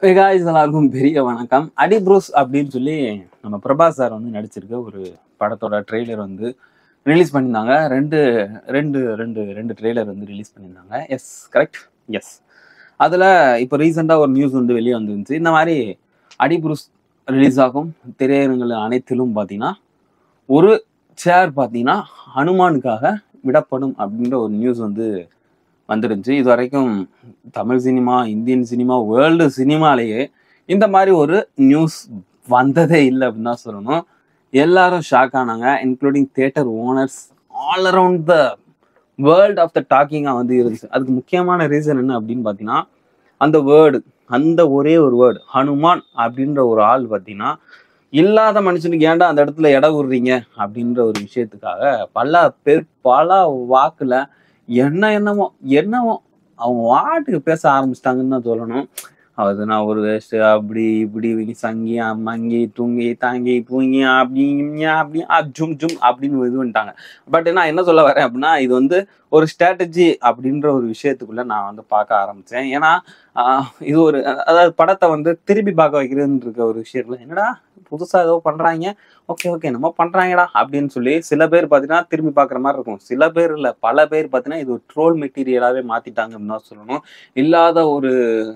guys எல்லாருக்கும் பெரிய வணக்கம் அடி ப்ரூஸ் அப்படின்னு சொல்லி நம்ம பிரபாஸ் சார் வந்து நடிச்சிருக்க ஒரு படத்தோட ட்ரெய்லர் வந்து ரிலீஸ் பண்ணியிருந்தாங்க ரெண்டு ரெண்டு ரெண்டு ரெண்டு ட்ரெய்லர் வந்து ரிலீஸ் பண்ணியிருந்தாங்க எஸ் கரெக்ட் எஸ் அதில் இப்போ ரீசெண்டாக ஒரு நியூஸ் வந்து வெளியே வந்துருந்துச்சு இந்த மாதிரி அடி ப்ரூஸ் ரிலீஸ் ஆகும் திரையரங்குகள் அனைத்திலும் பார்த்தீங்கன்னா ஒரு சேர் பார்த்தீங்கன்னா ஹனுமானுக்காக விடப்படும் அப்படின்ற ஒரு நியூஸ் வந்து வந்துருந்துச்சு இது வரைக்கும் Tamil cinema Indian cinema world சினிமாலேயே இந்த மாதிரி ஒரு நியூஸ் வந்ததே இல்லை அப்படின்னு தான் சொல்லணும் எல்லாரும் ஷாக் ஆனாங்க including theatre owners all around the world of the டாக்கிங்காக வந்து இருந்துச்சு அதுக்கு முக்கியமான ரீசன் என்ன அப்படின்னு பார்த்தீங்கன்னா அந்த வேர்டு அந்த ஒரே ஒரு வேர்டு ஹனுமான் அப்படின்ற ஒரு ஆள் பார்த்தீங்கன்னா இல்லாத மனுஷனுக்கு ஏன்டா அந்த இடத்துல இடம் விடுறீங்க அப்படின்ற ஒரு விஷயத்துக்காக பல பேர் பல வாக்குல என்ன என்னமோ என்னமோ அவங்க வாட்டுக்கு பேச ஆரம்பிச்சிட்டாங்கன்னு தான் சொல்லணும் அது நான் ஒரு வேஸ்ட் அப்படி இப்படி இப்படி சங்கி மங்கி தூங்கி தாங்கி பூங்கி அப்படி இங்க, அப்படி ஆ, ஜும் ஜும் அப்படின்னு இது பண்ணிட்டாங்க பட் நான் என்ன சொல்ல வரேன் அப்படின்னா இது வந்து ஒரு ஸ்ட்ராட்டஜி அப்படின்ற ஒரு விஷயத்துக்குள்ள நான் வந்து பார்க்க ஆரம்பிச்சேன் ஏன்னா ஆஹ், இது ஒரு அதாவது படத்தை வந்து திருப்பி பார்க்க வைக்கிறதுன்னு இருக்க ஒரு விஷயத்துல என்னடா புதுசா ஏதோ பண்றாங்க ஓகே ஓகே நம்ம பண்றாங்கடா அப்படின்னு சொல்லி சில பேர் பார்த்தீங்கன்னா திரும்பி பார்க்குற மாதிரி இருக்கும் சில பேர் இல்லை பல பேர் பார்த்தீங்கன்னா இது ஒரு ட்ரோல் மெட்டீரியலாகவே மாத்திட்டாங்க அப்படின்னு தான் சொல்லணும் இல்லாத ஒரு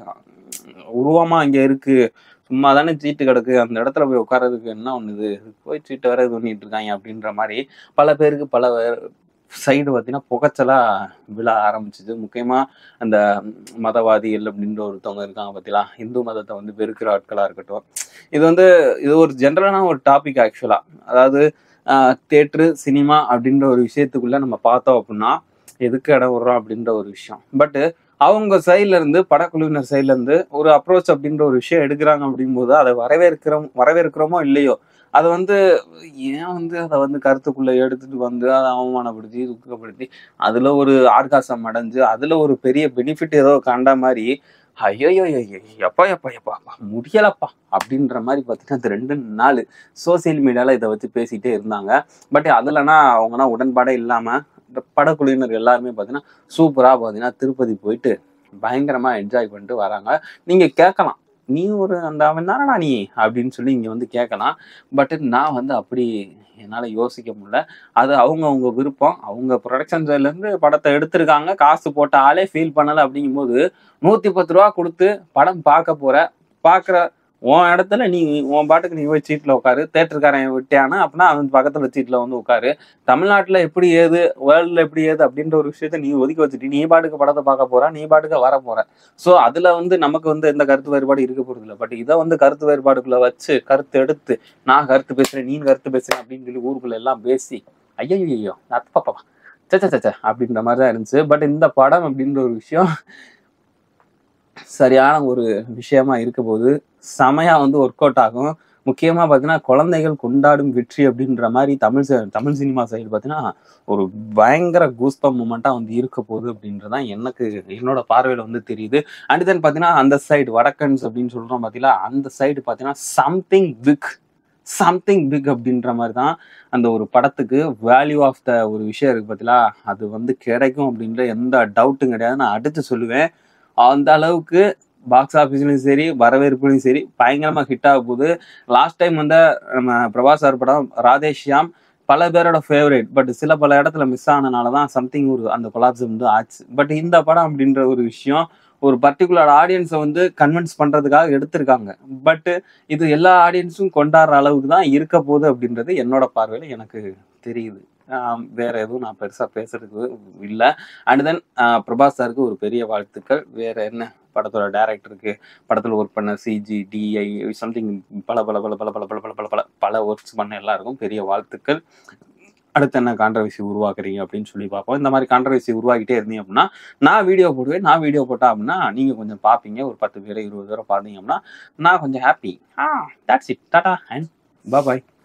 உருவமா இங்க இருக்கு சும்மா தானே சீட்டு கிடக்கு அந்த இடத்துல போய் உட்கார்றதுக்கு என்ன ஒண்ணுது போய் சீட்டு வேற இது பண்ணிட்டு இருக்காங்க அப்படின்ற மாதிரி பல பேருக்கு பல சைடு பார்த்தீங்கன்னா புகைச்சலா விழ ஆரம்பிச்சுது முக்கியமா அந்த மதவாதிகள் அப்படின்ற ஒருத்தவங்க இருக்காங்க பார்த்தீங்களா இந்து மதத்தை வந்து வெறுக்கிற ஆட்களா இருக்கட்டும் இது வந்து இது ஒரு ஜென்ரலான ஒரு டாபிக் ஆக்சுவலா அதாவது தேட்ரு சினிமா அப்படின்ற ஒரு விஷயத்துக்குள்ள நம்ம பார்த்தோம் அப்படின்னா எதுக்கு இடம் விடுறோம் அப்படின்ற ஒரு விஷயம் பட் அவங்க சைட்ல இருந்து படக்குழுவினர் சைட்ல இருந்து ஒரு அப்ரோச் அப்படின்ற ஒரு விஷயம் எடுக்கிறாங்க அப்படிங்கும்போது அதை வரவேற்கிறோம் வரவேற்கிறோமோ இல்லையோ அதை வந்து ஏன் வந்து அதை வந்து கருத்துக்குள்ள எடுத்துட்டு வந்து அதை அவமானப்படுத்தி துக்கப்படுத்தி அதுல ஒரு ஆர்காசம் அடைஞ்சு அதுல ஒரு பெரிய பெனிஃபிட் ஏதோ கண்ட மாதிரி ஐயோ எப்பா எப்பா எப்பா அப்பா, முடியலப்பா அப்படின்ற மாதிரி பார்த்தீங்கன்னா இந்த ரெண்டு நாள் சோசியல் மீடியால இதை வச்சு பேசிட்டே இருந்தாங்க பட் அதுலனா அவங்கன்னா உடன்பாடே இல்லாம இந்த படக்குழுவினர் எல்லாருமே பார்த்தீங்கன்னா சூப்பரா பார்த்தீங்கன்னா திருப்பதி போயிட்டு பயங்கரமா என்ஜாய் பண்ணிட்டு வராங்க நீங்க கேட்கலாம் நீ ஒரு அந்த அவன் தானடா நீ அப்படின்னு சொல்லி இங்க வந்து கேட்கலாம் பட் நான் வந்து அப்படி என்னால யோசிக்க முடியல அது அவங்க அவங்க விருப்பம் அவங்க ப்ரொடக்ஷன் சைட்ல இருந்து படத்தை எடுத்திருக்காங்க காசு போட்ட ஆளே ஃபீல் பண்ணல அப்படிங்கும்போது நூத்தி பத்து ரூபா கொடுத்து படம் பார்க்க போற பார்க்குற உன் இடத்துல நீ உன் பாட்டுக்கு நீ போய் சீட்ல உட்காரு தேட்டருக்காரன் விட்டியானா அப்படின்னா அவன் பக்கத்துல சீட்ல வந்து உட்காரு தமிழ்நாட்டுல எப்படி ஏது வேர்ல்டுல எப்படி ஏது அப்படின்ற ஒரு விஷயத்த நீ ஒதுக்கி வச்சுட்டு நீ பாட்டுக்கு படத்தை பார்க்க போற நீ பாட்டுக்கு வர போற சோ அதுல வந்து நமக்கு வந்து எந்த கருத்து வேறுபாடு இருக்க போறது இல்லை பட் இதை வந்து கருத்து வேறுபாடுக்குள்ள வச்சு கருத்து எடுத்து நான் கருத்து பேசுறேன் நீ கருத்து பேசுறேன் அப்படின்னு சொல்லி ஊருக்குள்ள எல்லாம் பேசி ஐயோ ஐயோ அத்தப்பா சச்ச சச்ச அப்படின்ற மாதிரி தான் இருந்துச்சு பட் இந்த படம் அப்படின்ற ஒரு விஷயம் சரியான ஒரு விஷயமா இருக்க போது செமையா வந்து ஒர்க் அவுட் ஆகும் முக்கியமா பாத்தீங்கன்னா குழந்தைகள் கொண்டாடும் வெற்றி அப்படின்ற மாதிரி தமிழ் ச- தமிழ் சினிமா சைடு பாத்தீங்கன்னா ஒரு பயங்கர கூஸ்பம் மூமெண்டா வந்து இருக்க போகுது அப்படின்றதான் எனக்கு என்னோட பார்வையில வந்து தெரியுது அண்ட் தென் பாத்தீங்கன்னா அந்த சைடு வடக்கன்ஸ் அப்படின்னு சொல்றோம் பாத்தீங்களா அந்த சைடு பாத்தீங்கன்னா சம்திங் பிக் சம்திங் பிக் அப்படின்ற மாதிரி தான் அந்த ஒரு படத்துக்கு வேல்யூ ஆஃப் த ஒரு விஷயம் இருக்கு பார்த்தீங்களா அது வந்து கிடைக்கும் அப்படின்ற எந்த டவுட்டும் கிடையாது நான் அடிச்சு சொல்லுவேன் அந்த அளவுக்கு பாக்ஸ் ஆஃபீஸ்லையும் சரி வரவேற்புலையும் சரி பயங்கரமா ஹிட் ஆக போகுது லாஸ்ட் டைம் வந்து நம்ம பிரபாஸ் சார் படம் ராதேஷ்யாம் பல பேரோட ஃபேவரேட் பட் சில பல இடத்துல மிஸ் ஆனனால தான் சம்திங் ஒரு அந்த கொலாப்ஸ் வந்து ஆச்சு பட் இந்த படம் அப்படின்ற ஒரு விஷயம் ஒரு பர்டிகுலர் ஆடியன்ஸை வந்து கன்வின்ஸ் பண்றதுக்காக எடுத்திருக்காங்க பட் இது எல்லா ஆடியன்ஸும் கொண்டாடுற அளவுக்கு தான் இருக்க போகுது அப்படின்றது என்னோட பார்வையில எனக்கு தெரியுது ஆம், வேற எதுவும் நான் பெருசா பேசுறதுக்கு இல்லை அண்ட் தென் பிரபாஸ் சாருக்கு ஒரு பெரிய வாழ்த்துக்கள் வேற என்ன படத்தோட டேரக்டருக்கு படத்துல ஒர்க் பண்ண சிஜி டிஐ சம்திங் பல பல பல பல பல பல பல பல பல பல ஒர்க்ஸ் பண்ண எல்லாருக்கும் பெரிய வாழ்த்துக்கள் அடுத்து என்ன கான்ட்ரவர்சி உருவாக்குறீங்க அப்படின்னு சொல்லி பார்ப்போம் இந்த மாதிரி கான்ட்ரவர்சி உருவாக்கிட்டே இருந்தீங்க அப்படின்னா நான் வீடியோ போடுவேன் நான் வீடியோ போட்டா அப்படின்னா நீங்க கொஞ்சம் பார்ப்பீங்க ஒரு பத்து பேரை இருபது பேரை பார்த்தீங்க அப்படின்னா நான் கொஞ்சம் happy ah that's it tata and bye